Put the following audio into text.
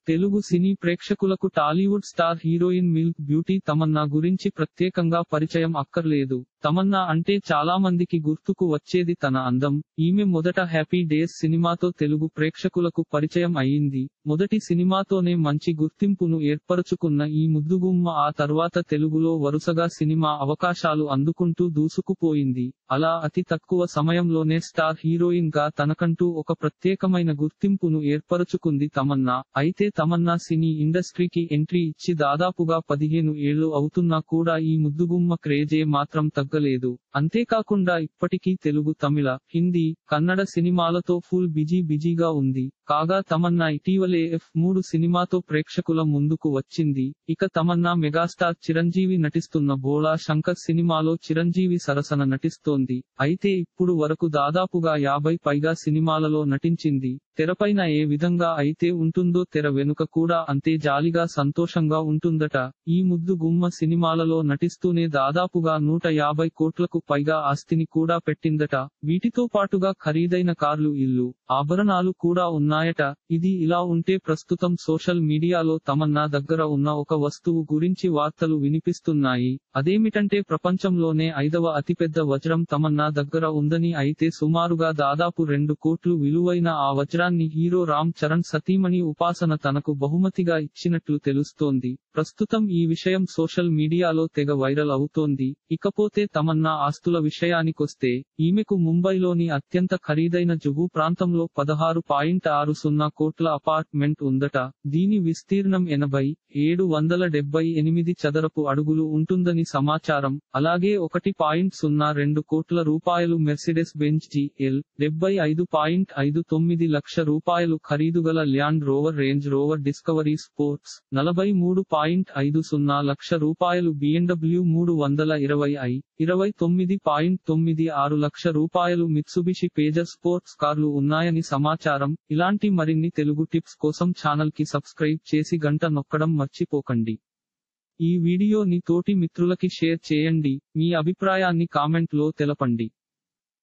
తెలుగు సినీ ప్రేక్షకులకు Tollywood star heroine milk beauty Tamannaah గురించి ప్రత్యేకంగా పరిచయం అక్కర్లేదు తమన్నా అంటే చాలా మందికి గుర్తుకు వచ్చేది తన అందం ఈమె మొదట హ్యాపీ డేస్ సినిమాతో తెలుగు ప్రేక్షకులకు పరిచయం అయ్యింది మొదటి సినిమాతోనే మంచి గుర్తింపును ఏర్పరచుకున్న ఈ ముద్దుగుమ్మ ఆ తర్వాత తెలుగులో వరుసగా సినిమా అవకాశాలు అందుకుంటూ దూసుకుపోయింది అలా అతి తక్కువ సమయంలోనే స్టార్ హీరోయిన్ గా తనకంటూ ఒక ప్రత్యేకమైన గుర్తింపును ఏర్పరచుకుంది తమన్నా అయితే తమన్నా సినీ ఇండస్ట్రీకి ఎంట్రీ ఇచ్చి దాదాపుగా పదిహేను ఏళ్లు అవుతున్నా కూడా ఈ ముద్దుగుమ్మ క్రేజే మాత్రం తగ్గలేదు అంతేకాకుండా ఇప్పటికీ తెలుగు తమిళ హిందీ కన్నడ సినిమాలతో ఫుల్ బిజీ బిజీగా ఉంది కాగా తమన్నా ఇటీవలే ఎఫ్ మూడు సినిమాతో ప్రేక్షకుల ముందుకు వచ్చింది ఇక తమన్నా మెగాస్టార్ చిరంజీవి నటిస్తున్న బోళా శంకర్ సినిమాలో చిరంజీవి సరసన నటిస్తోంది అయితే ఇప్పుడు వరకు దాదాపుగా యాభై పైగా సినిమాలలో నటించింది తెరపైన ఏ విధంగా అయితే ఉంటుందో తెర వెనుక కూడా అంతే జాలిగా సంతోషంగా ఉంటుందట ఈ ముద్దు గుమ్మ సినిమాలలో నటిస్తూనే దాదాపుగా నూట యాభై కోట్లకు పైగా ఆస్తిని కూడా పెట్టిందట వీటితో పాటుగా ఖరీదైన కార్లు ఇల్లు ఆభరణాలు కూడా ఉన్నాయట ఇది ఇలా ఉంటే ప్రస్తుతం సోషల్ మీడియాలో తమన్నా దగ్గర ఉన్న ఒక వస్తువు గురించి వార్తలు వినిపిస్తున్నాయి అదేమిటంటే ప్రపంచంలోనే ఐదవ అతిపెద్ద వజ్రం తమన్నా దగ్గర ఉందని అయితే సుమారుగా దాదాపు రెండు కోట్లు విలువైన ఆ వజ్రాన్ని హీరో రామ్ చరణ్ సతీమణి ఉపాసన తనకు బహుమతిగా ఇచ్చినట్లు తెలుస్తోంది ప్రస్తుతం ఈ విషయం సోషల్ మీడియాలో తెగ వైరల్ అవుతోంది ఇకపోతే తమన్నా ఆస్తుల విషయానికొస్తే ఈమెకు ముంబైలోని అత్యంత ఖరీదైన జుహు ప్రాంతంలో పదహారు పాయింట్ ఆరు సున్నా కోట్ల అపార్ట్మెంట్ ఉందట దీని విస్తీర్ణం ఎనభై ఏడు వందల డెబ్బై ఎనిమిది చదరపు అడుగులు ఉంటుందని సమాచారం అలాగే ఒకటి పాయింట్ సున్నా రెండు కోట్ల రూపాయలు మెర్సిడెస్ బెంచ్ జిఎల్ డెబ్బై ఐదు పాయింట్ ఐదు తొమ్మిది లక్ష రూపాయలు ఖరీదుగల Land Rover Range Rover Discovery Sports నలభై మూడు పాయింట్ ఐదు సున్నా లక్ష రూపాయలు బిఎండబ్ల్యూ మూడు వందల ఇరవై ఐ ఇరవై తొమ్మిది పాయింట్ తొమ్మిది ఆరు లక్ష రూపాయలు మిత్సుబిషి పేజర్ స్పోర్ట్స్ కార్లు ఉన్నాయని సమాచారం ఇలాంటి మరిన్ని తెలుగు టిప్స్ కోసం ఛానల్ కి సబ్స్క్రైబ్ చేసి గంట నొక్కడం మర్చిపోకండి ఈ వీడియోని తోటి మిత్రులకి షేర్ చేయండి మీ అభిప్రాయాన్ని కామెంట్ లో తెలపండి